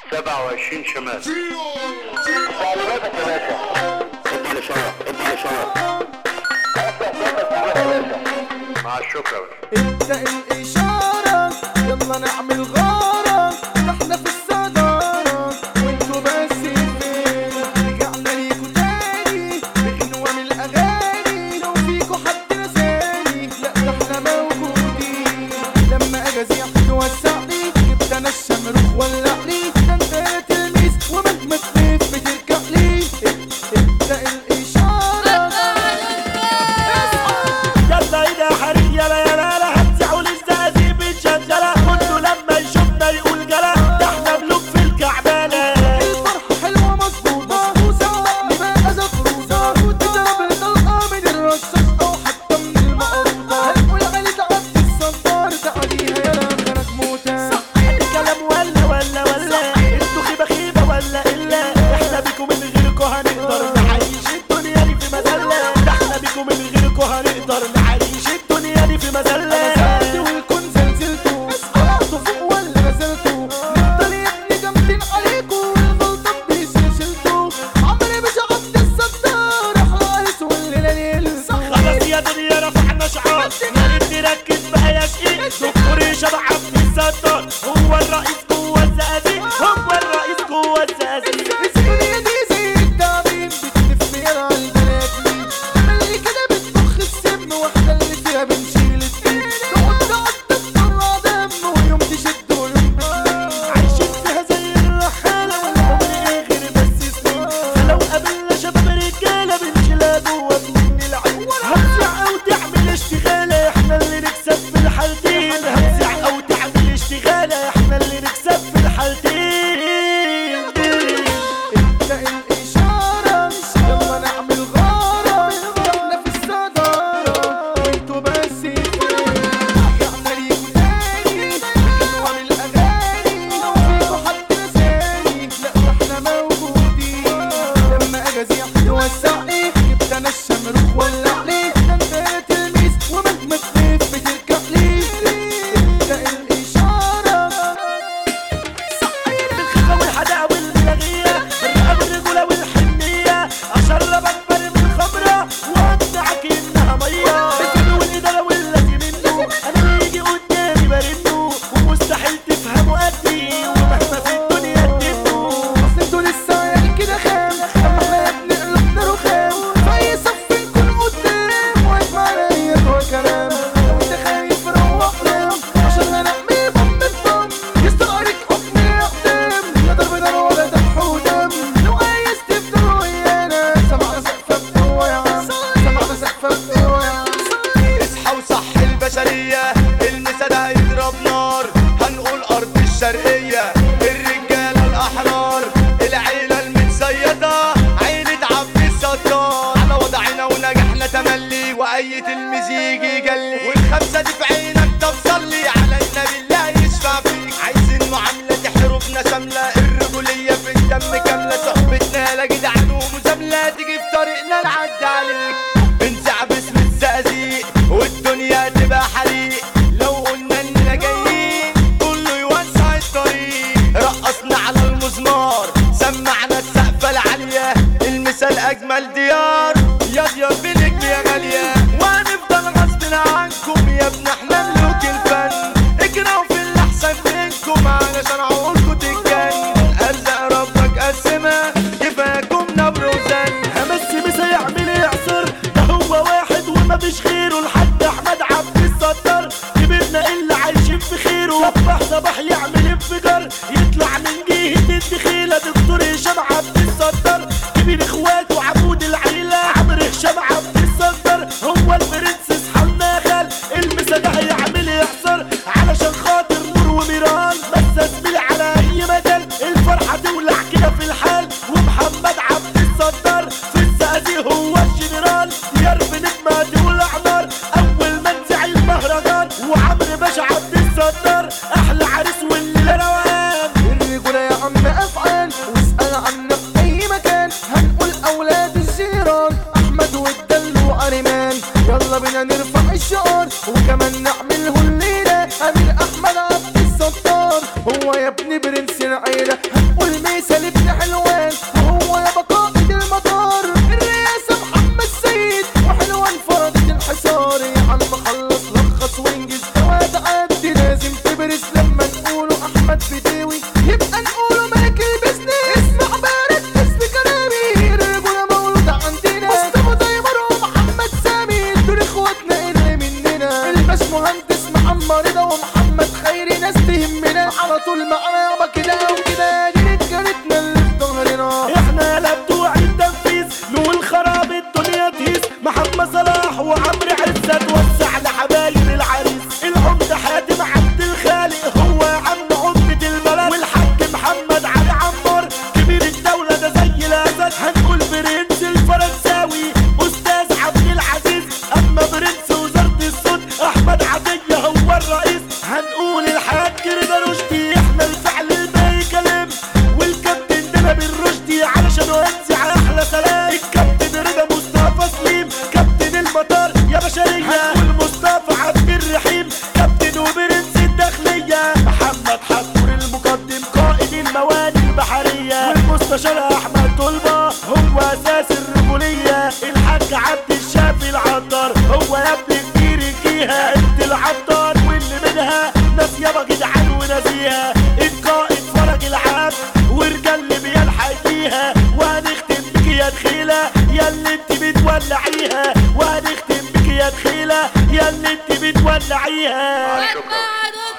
27 شمال تعليماتك يا باشا ادي الاشاره ادي الاشاره مع الشكر يا باشا ابدأ الإشارة يلا نعمل غارة احنا في الصدارة وانتوا بس فين رجعنا ليكوا تاني بغنوة من الأغاني لو فيكوا حد نساني لا ده احنا موجودين لما أجي أزيح توسعني جبت أنا الشمروخ ولعني ده انت يا تلميذ ومهما تلف بترجع لي ابدأ الإشارة يلا ايدها حريق يلا يلا يلا هتزعوا للزقازيق بتشجلة كله لما يشوفنا يقول جلا ده احنا ملوك في الكعبانة الفرحة حلوة مظبوطة صدقني بقى زفروطة تضرب الطلقة من الرشاش أو حتى من المقطة هنقول علي تعدي الصدار تعاليها يلا خرج موتة الكلام ولا ولا ولا انتوا خيبة خيبة ولا إلا احنا بيكم من غيركم هنقدر نعيش الدنيا دي في مذلة ده احنا بيكم من غيركم هنقدر نعيش الدنيا دي في أنا مذلة سألت والكون زلزلتوا طلعتوا فوق ولا نزلتوا نفضل يا ابني جامدين عليكوا والغلطة بيشيلتوا عمري مش عدي الصدار أحلى قيس والليلة ليل خلاص يا دنيا رفعنا شعار يا ريت نركز بقى يا شقيق دكتور هشام عبد الستار هو الرئيس جوه الزقازيق هو الرئيس جوه الزقازيق الدنيا دي زي التعبين بتلف يا البنات مين اللي كده بتضخ السم واحنا اللي فيها بنشيل الدين تقعد تقعد تطلع دم ويوم تشد ويوم بتلين عايشين فيها زي الرحالة والعمر ايه غير بس سنين فلو قابلنا شباب رجالة بنشيلها جوه من العين هتزع او تعمل اشتغالة احنا اللي نكسب في الحالتين هتزع او تعمل اشتغالة احنا اللي نكسب في الحالتين ابدأ الإشارة يلا نعمل غارة احنا في الصدارة وانتوا بس فين رجعنا ليكوا تاني بغنوة من الأغاني لو فيكوا حد نساني لا ده احنا موجودين لما أجي أزيح توسعني جبت أنا الشمروخ ولعني ده انت يا تلميذ ومهما تلف بترجع لي ابدأ الإشارة بالخفة والحداقة والملاغية الرقاب الرجولة والحنية أشرب أكبر من الخمرة وأقنعك إنها مية الفن والإدارة والذي منه أنا اللي يجي قدامي برنه ومستحيل تفهموا قدي ومهما في الدنيا تدنه اصل انتوا لسه عيال كده خام اما احنا يا ابني قلوبنا رخام في اي صف نكون قدام واقف معانا هي جوا كلام لو انت خايف روح نام عشان هنعمل بوم بوم يستر عليك حكم الاقدام لا ضرب نار ولا ذبح ودم لو عايز تفضل ويانا سمعنا سقفة بقوة يا عم سمعنا سقفة بقوة يا عم اصحى وصح البشرية المسا ده هيضرب نار هنقول أرض الشرقية الرجالة الأحرار العيلة المتسيدة عيلة عبد الستار على وضعنا ونجحنا تملي وأي تلميذ يجي يجلي والخمسة دي في عينك طب صلي على النبي الله يشفع فيك عايزين معاملة تحرفنا شاملة الرجولية في الدم كاملة صحبتنا لا جدعان ومزاملة تيجي في طريقنا نعدي عليك بنزع باسم الزقازيق والدنيا تبقى حريق لو قلنا اننا جايين كله يوسع الطريق رقصنا على المزمار سمعنا السقفة العالية المثال أجمل ديار يا ديار بنجم يا غالية وهنفضل غصب عنكم يا ابن احنا ملوك الفن اجروا في اللي احسن منكم علشان عقولكم تتجن ارزق ربك قسمها كفاكم نبر وزن همس مسا يعمل يعصر ده هو واحد ومفيش غيره لحد احمد عبد الستار كبرنا اللي عايشين في خيره صبح صباح يعمل انفجار يطلع من جهة الدخيلة دكتور هشام عبد الستار كبير اخواته عمود العيلة عمرو هشام عبد الستار هو البرنسس حنا خال المسا ده هيعمل يعصر علشان خاطر نور وميران بس اسمي على اي مجال الفرحة تولع كده في الحال ومحمد عبد الستار في الزقازيق هو الجنرال ديار بنجمة تولع نار اول ما نزع المهرجان وعمرو باشا عبد الستار احلى عريس والليلة روان الرجولة يا عم أفعال واسأل عنا في أي مكان هنقول أولاد الجيران أحمد والدل وأريمان يلا بينا نرفع الشعار وكمان نعمله الليلة أمير أحمد عبد الستار هو يا ابني برنس العيلة هنقول ميسا لابن حلوان وهو يابا قائد المطار الرئاسة محمد سيد وحلوان فرضت الحصار يا عم خلص لخص وانجز واد عدي لازم تبرز لما نقوله احمد بداوي يبقى نقوله ملك البزنس اسمع بارد اسم كلامي الرجولة مولودة عندنا مصطفى دايمر ومحمد سامي دول اخواتنا اللي مننا الباش مهندس محمد رضا ومحمد خيري ناس تهمنا على طول معانا يابا كده او كده دي رجالتنا اللي في ظهرنا احنا لا بتوع التنفيذ نقول خراب الدنيا تهيس محمد صلاح وعمرو عزت وسع لحبايب العريس العمدة حاتم عبد الخالق هو عم عمدة البلد والحاج محمد علي عمار كبير الدولة ده زي الاسد هنقول برنس الفرنساوي استاذ عبد العزيز اما برنس وزارة الصوت احمد عطية هو الرئيس هنقول الحاج رضا رشدي احنا الفعل الباقي كلام والكابتن ده نبيل رشدي علشان وزع احلى سلام الكابتن رضا مصطفى سليم كابتن المطار يا بشريه هنقول مصطفى عبد الرحيم كابتن وبرنس الداخليه محمد حفور المقدم قائد المواني البحريه والمستشار احمد طلبه هو اساس الرجوليه الحاج عبد الشافي العطار هو يا ابن كبير الجيهه انت العطار واللي منها ناس يابا جدعان ونزيهه القائد فرج العام ورجال اللي بيلحق فيها وهنختم بك يا دخيله يا اللي انت بتولعيها وهنختم بك يا دخيله يا اللي انت بتولعيها شكرا